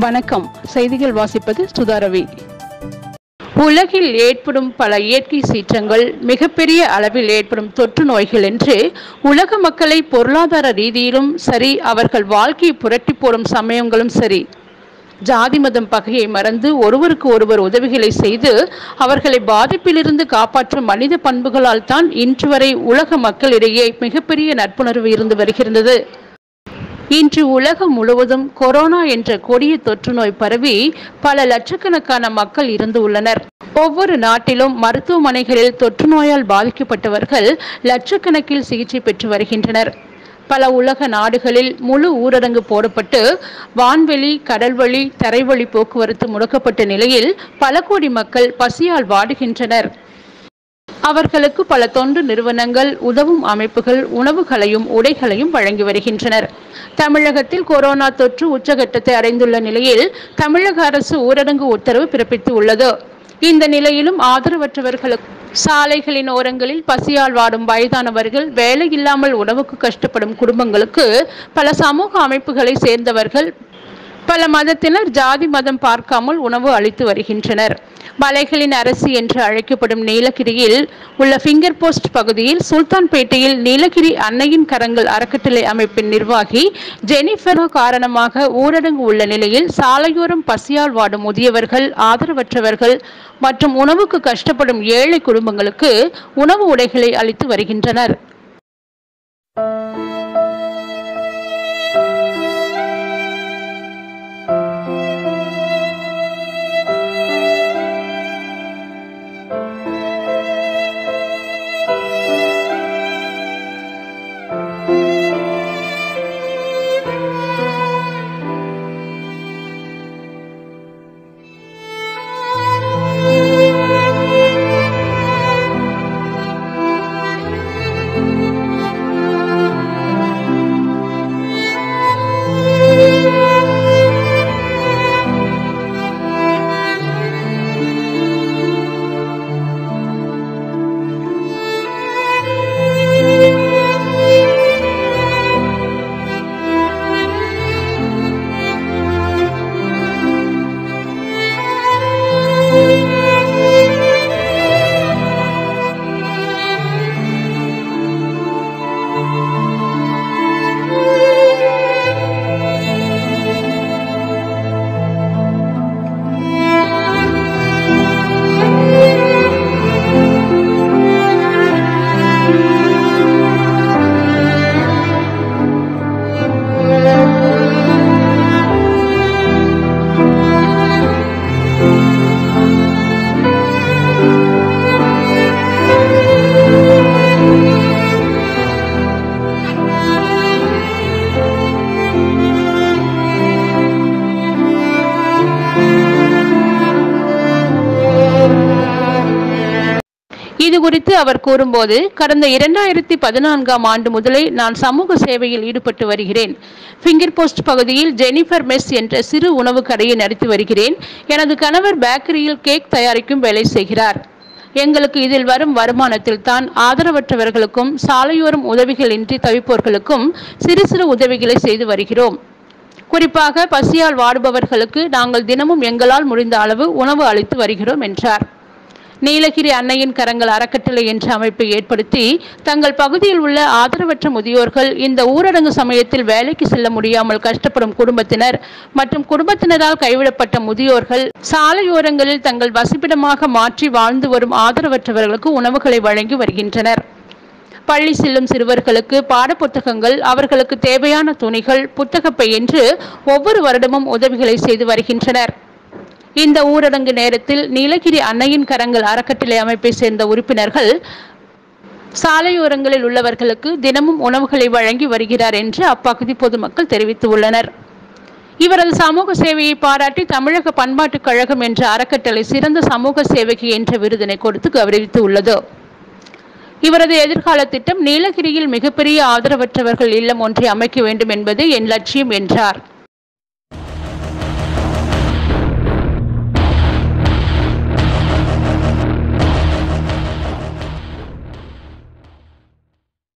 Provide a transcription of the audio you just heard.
வணக்கம் செய்திகள் வாசிப்பது சுதாரவி உலகில் ஏற்படும் பல இயற்கை சீற்றங்கள் மிகப்பெரிய அளவில் ஏற்படும் தொற்று நோய்கள் என்று உலக மக்களை பொருளாதார ரீதியிலும் சரி அவர்கள் வாழ்க்கையை புரட்டி போடும் சமயங்களும் சரி ஜாதி மதம் பகையை மறந்து ஒருவருக்கு ஒருவர் உதவிகளை செய்து அவர்களை பாதிப்பிலிருந்து காப்பாற்றும் மனித பண்புகளால் தான் இன்று வரை உலக மக்களிடையே மிகப்பெரிய நட்புணர்வு இருந்து வருகிறது இன்று உலகம் முழுவதும் கொரோனா என்ற கொடிய தொற்று நோய் பரவி பல லட்சக்கணக்கான மக்கள் இருந்து உள்ளனர் ஒவ்வொரு நாட்டிலும் மருத்துவமனைகளில் தொற்று நோயால் பாதிக்கப்பட்டவர்கள் லட்சக்கணக்கில் சிகிச்சை பெற்று வருகின்றனர் பல உலக நாடுகளில் முழு ஊரடங்கு போடப்பட்டு வான்வெளி கடல்வழி தரைவழி போக்குவரத்து முடக்கப்பட்ட நிலையில் பல கோடி மக்கள் பசியால் வாடுகின்றனர் அவர்களுக்கு பல தொண்டு நிறுவனங்கள் உதவும் அமைப்புகள் உணவுகளையும் உடைகளையும் வழங்கி வருகின்றனர் தமிழகத்தில் கொரோனா தொற்று உச்சகட்டத்தை அடைந்துள்ள நிலையில் தமிழக அரசு ஊரடங்கு உத்தரவு பிறப்பித்து உள்ளது இந்த நிலையிலும் ஆதரவற்றவர்களுக்கு சாலைகளின் ஓரங்களில் பசியால் வாடும் வயதானவர்கள் வேலை இல்லாமல் உணவுக்கு கஷ்டப்படும் குடும்பங்களுக்கு பல சமூக அமைப்புகளை சேர்ந்தவர்கள் பல மதத்தினர் ஜாதி மதம் பார்க்காமல் உணவு அளித்து வருகின்றனர் மலைகளின் அரசு என்று அழைக்கப்படும் நீலகிரியில் உள்ள ஃபிங்கர் போஸ்ட் பகுதியில் சுல்தான்பேட்டையில் நீலகிரி அன்னையின் கரங்கள் அறக்கட்டளை அமைப்பின் நிர்வாகி ஜெனிஃபர் காரணமாக ஊரடங்கு உள்ள நிலையில் சாலையோரம் பசியால் வாடும் முதியவர்கள் ஆதரவற்றவர்கள் மற்றும் உணவுக்கு கஷ்டப்படும் ஏழை குடும்பங்களுக்கு உணவு உடைகளை அளித்து வருகின்றனர் இது குறித்து அவர் கூறும்போது கடந்த இரண்டாயிரத்தி பதினான்காம் ஆண்டு முதலே நான் சமூக சேவையில் ஈடுபட்டு வருகிறேன் ஃபிங்கர் போஸ்ட் பகுதியில் ஜெனிஃபர் மெஸ் என்ற சிறு உணவு கடையை நடத்தி வருகிறேன் எனது கணவர் பேக்கரியில் கேக் தயாரிக்கும் வேலை செய்கிறார் எங்களுக்கு இதில் வரும் வருமானத்தில் தான் ஆதரவற்றவர்களுக்கும் சாலையோரம் உதவிகள் இன்றி தவிப்போர்களுக்கும் சிறு சிறு உதவிகளை செய்து வருகிறோம் குறிப்பாக பசியால் வாடுபவர்களுக்கு நாங்கள் தினமும் எங்களால் முடிந்த அளவு உணவு அளித்து வருகிறோம் என்றார் நீலகிரி அன்னையின் கரங்கள் அறக்கட்டளை என்ற அமைப்பை ஏற்படுத்தி தங்கள் பகுதியில் உள்ள ஆதரவற்ற முதியோர்கள் இந்த ஊரடங்கு சமயத்தில் வேலைக்கு செல்ல முடியாமல் கஷ்டப்படும் குடும்பத்தினர் மற்றும் குடும்பத்தினரால் கைவிடப்பட்ட முதியோர்கள் சாலையோரங்களில் தங்கள் வசிப்பிடமாக மாற்றி வாழ்ந்து வரும் ஆதரவற்றவர்களுக்கு உணவுகளை வழங்கி வருகின்றனர் பள்ளி செல்லும் சிறுவர்களுக்கு பாடப்புத்தகங்கள் அவர்களுக்கு தேவையான துணிகள் புத்தகப்பை என்று ஒவ்வொரு வருடமும் உதவிகளை செய்து வருகின்றனர் இந்த ஊரடங்கு நேரத்தில் நீலகிரி அன்னையின் கரங்கள் அறக்கட்டளை அமைப்பை சேர்ந்த உறுப்பினர்கள் சாலையோரங்களில் உள்ளவர்களுக்கு தினமும் உணவுகளை வழங்கி வருகிறார் என்று அப்பகுதி பொதுமக்கள் தெரிவித்துள்ளனர் இவரது சமூக சேவையை பாராட்டி தமிழக பண்பாட்டுக் கழகம் என்ற அறக்கட்டளை சிறந்த சமூக சேவகி என்ற விருதினை கொடுத்து கௌரவித்து உள்ளது இவரது எதிர்கால திட்டம் நீலகிரியில் மிகப்பெரிய ஆதரவற்றவர்கள் இல்லம் ஒன்றை அமைக்க வேண்டும் என்பது என் லட்சியம் என்றார்